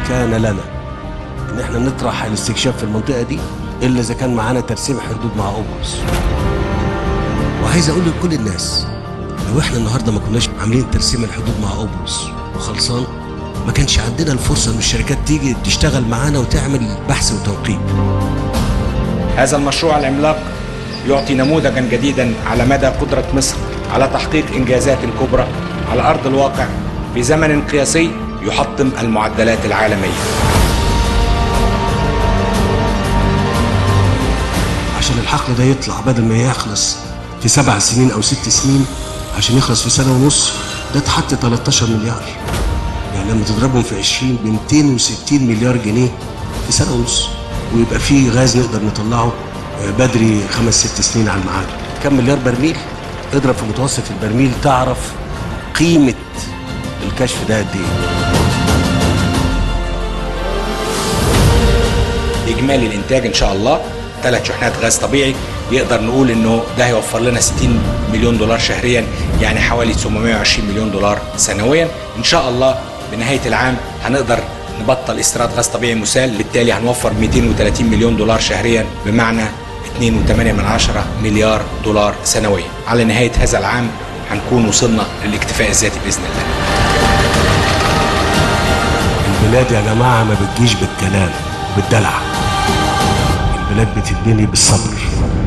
كان لنا ان احنا نطرح الاستكشاف في المنطقه دي الا اذا كان معانا ترسيم حدود مع قبرص وعايز اقول لكل الناس لو احنا النهارده ما كناش عاملين ترسيم الحدود مع قبرص وخلصان ما كانش عندنا الفرصه ان الشركات تيجي تشتغل معانا وتعمل بحث وتوقيت هذا المشروع العملاق يعطي نموذجا جديدا على مدى قدرة مصر على تحقيق إنجازات كبرى على أرض الواقع في زمن قياسي يحطم المعدلات العالمية عشان الحقل ده يطلع بدل ما يخلص في سبع سنين او ست سنين عشان يخلص في سنه ونص ده اتحط 13 مليار يعني لما تضربهم في 20 ب 260 مليار جنيه في سنه ونص ويبقى في غاز نقدر نطلعه بدري خمس ست سنين على الميعاد كم مليار برميل اضرب في متوسط البرميل تعرف قيمه الكشف ده قد ايه إجمالي الإنتاج إن شاء الله ثلاث شحنات غاز طبيعي يقدر نقول إنه ده هيوفر لنا 60 مليون دولار شهريا يعني حوالي 720 مليون دولار سنويا إن شاء الله بنهاية العام هنقدر نبطل استيراد غاز طبيعي مسال بالتالي هنوفر 230 مليون دولار شهريا بمعنى 2.8 من عشرة مليار دولار سنويا على نهاية هذا العام هنكون وصلنا للاكتفاء الذاتي بإذن الله البلاد يا جماعه ما بتجيش بالكلام بالدلع البلاد بتتبني بالصبر